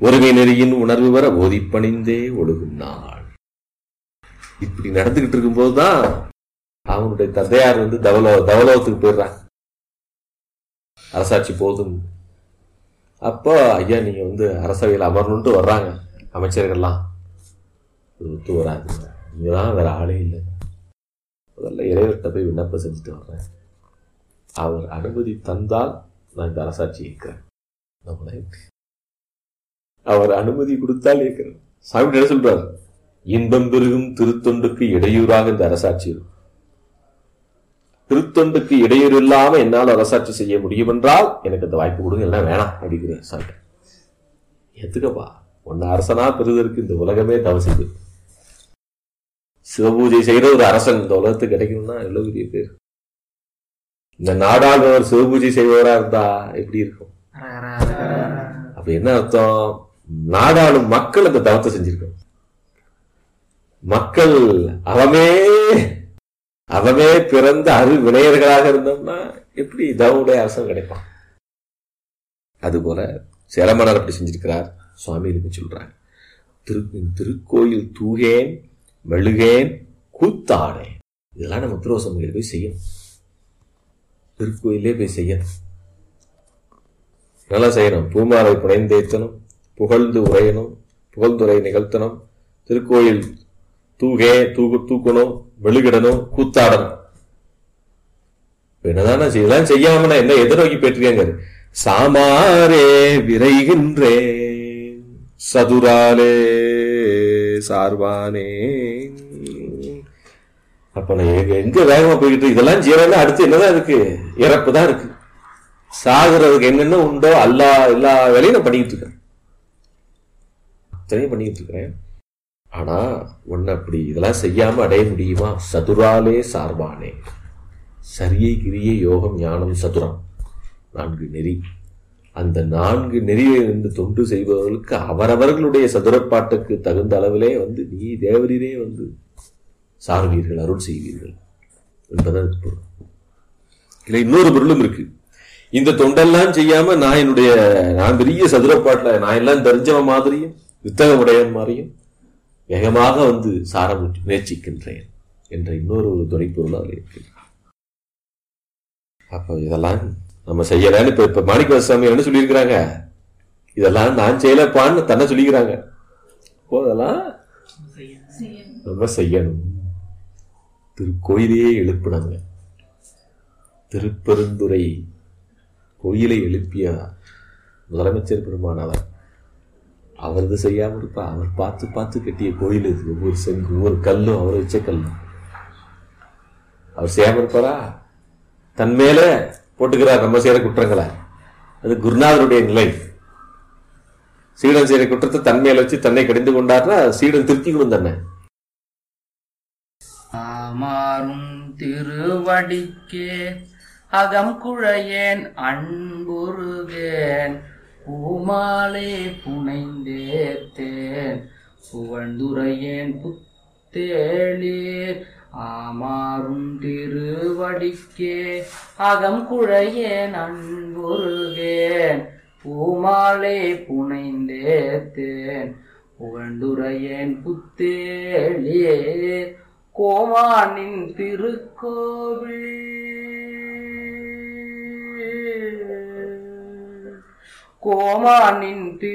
ஒருமை நெறியின் உணர்வு வர ஓதிப்பணிந்தே ஒழுகும் நாள் இப்படி நடந்துகிட்டு இருக்கும்போது தான் அவனுடைய தந்தையார் வந்து தவலோ தவலோகத்துக்கு போயிடுறாங்க அரசாட்சி போதும் அப்போ ஐயா நீங்க வந்து அரசவையில் அமரணுன்ட்டு வர்றாங்க அமைச்சர்கள்லாம் இது ஒத்து வராது இங்கதான் வேற ஆளே இல்லை முதல்ல இறைவர்கிட்ட போய் விண்ணப்பம் செஞ்சுட்டு வர்றேன் அவர் அனுமதி தந்தால் நான் இந்த அரசாட்சி இருக்கிறேன் நம்மளை அவர் அனுமதி கொடுத்தால் இருக்கிறேன் சாமி என்ன சொல்றாரு இன்பம் பெருகும் திருத்தொண்டுக்கு இடையூறாக இந்த அரசாட்சி இருக்கும் திருத்தொண்டுக்கு இடையூறு இல்லாம என்னால் அரசாட்சி செய்ய முடியும் என்றால் எனக்கு அந்த வாய்ப்பு கொடுங்க எல்லாம் வேணாம் அப்படிங்கிறேன் சாமி எதுக்கப்பா உன்னை அரசனா பெறுவதற்கு இந்த உலகமே தவம் செய்து சிவபூஜை செய்யற ஒரு அரசன் இந்த உலகத்துக்கு கிடைக்கணும்னா எவ்வளவு பெரிய பேர் இந்த நாடாளுவர் சிவபூஜை செய்பவரா இருந்தா எப்படி இருக்கும் அப்ப என்ன அர்த்தம் நாடாளும் மக்கள் அந்த தவத்தை செஞ்சிருக்கணும் மக்கள் அவமே அவமே பிறந்த அரு வினையர்களாக இருந்தோம்னா எப்படி தவனுடைய அரசன் கிடைப்பான் அதுபோல சேலமணர் அப்படி செஞ்சிருக்கிறார் சுவாமி இதுக்கு சொல்றாங்க திரு திருக்கோயில் தூகேன் மெழுகேன் கூத்தாடேன் இதெல்லாம் நம்ம உத்திரவசமையில் போய் செய்யணும் திருக்கோயிலே போய் செய்யணும் நல்லா செய்யணும் பூமாலை புனைந்தேத்தனும் புகழ்ந்து உரையணும் புகழ்ந்துரை நிகழ்த்தணும் திருக்கோயில் தூகே தூக்கு தூக்கணும் மெழுகிடணும் கூத்தாடணும் என்னதானே இதெல்லாம் செய்யாம நான் என்ன எதை நோக்கி பெற்றிருக்காங்க சாமாரே விரைகின்றேன் சதுராலே சார்பானே அப்ப நான் எங்க- எங்க வேகமா போய்கிட்டு இருக்கு? இதெல்லாம் ஜீவன அடுத்து என்னதான் இருக்கு இறப்பு தான் இருக்கு சாகுறதுக்கு என்னென்ன உண்டோ எல்லா எல்லா வேலையும் நான் பண்ணிக்கிட்டு இருக்கேன் அத்தனையும் பண்ணிக்கிட்டு இருக்கிறேன் ஆனா ஒன்னு அப்படி இதெல்லாம் செய்யாம அடைய முடியுமா சதுராலே சார்பானே சரியை கிரியை யோகம் ஞானம் சதுரம் நான்கு நெறி அந்த நான்கு நெறியை இருந்து தொண்டு செய்பவர்களுக்கு அவரவர்களுடைய சதுரப்பாட்டுக்கு தகுந்த அளவிலே வந்து நீ தேவரீரே வந்து சார்வீர்கள் அருள் செய்வீர்கள் என்பதன் பொருள் இதுல இன்னொரு பொருளும் இருக்கு இந்த தொண்டெல்லாம் செய்யாம நான் என்னுடைய நான் பெரிய சதுரப்பாட்டுல நான் எல்லாம் தெரிஞ்சவன் மாதிரியும் வித்தகமுடையவன் மாதிரியும் வேகமாக வந்து சார முயற்சி- முயற்சிக்கின்றேன் என்ற இன்னொரு ஒரு துணைப்பொருள் அதில் இருக்கு அப்ப இதெல்லாம் நம்ம செய்யலான்னு இப்ப இப்ப மாணிக்க சாமி என்ன சொல்லியிருக்கிறாங்க இதெல்லாம் நான் செய்யலப்பான்னு தன்னை சொல்லிக்கிறாங்க அப்போ அதெல்லாம் நம்ம செய்யணும் திருக்கோயிலையே எழுப்பினாங்க திருப்பெருந்துறை கோயிலை எழுப்பிய முதலமைச்சர் பெருமானவர் அவரது செய்யாம இருப்பா அவர் பார்த்து பார்த்து கட்டிய கோயில் இது ஒவ்வொரு செங்கு ஒவ்வொரு கல்லும் அவர் வச்ச கல்லும் அவர் செய்யாம இருப்பாரா தன் மேல போட்டுக்கிறார் நம்ம செய்யற குற்றங்களை அது குருநாதருடைய நிலை சீடன் செய்யற குற்றத்தை தன் மேல வச்சு தன்னை கடிந்து கொண்டார்னா சீடன் திருத்திக்கணும் தன்னை ஆமாறும் திருவடிக்கே அகம் குழையேன் அன்புருகேன் பூமாலே புனைந்தேத்தேன் புகழ்ந்துரையேன் புத்தேளீர் ஆமாறும் திருவடிக்கே அகம் குழையேன் அன்புருகேன் பூமாலே புனைந்தேத்தேன் புகழ்ந்துரையேன் புத்தேளீர் கோமானின் திருக்கோவில் கோமானின் திரு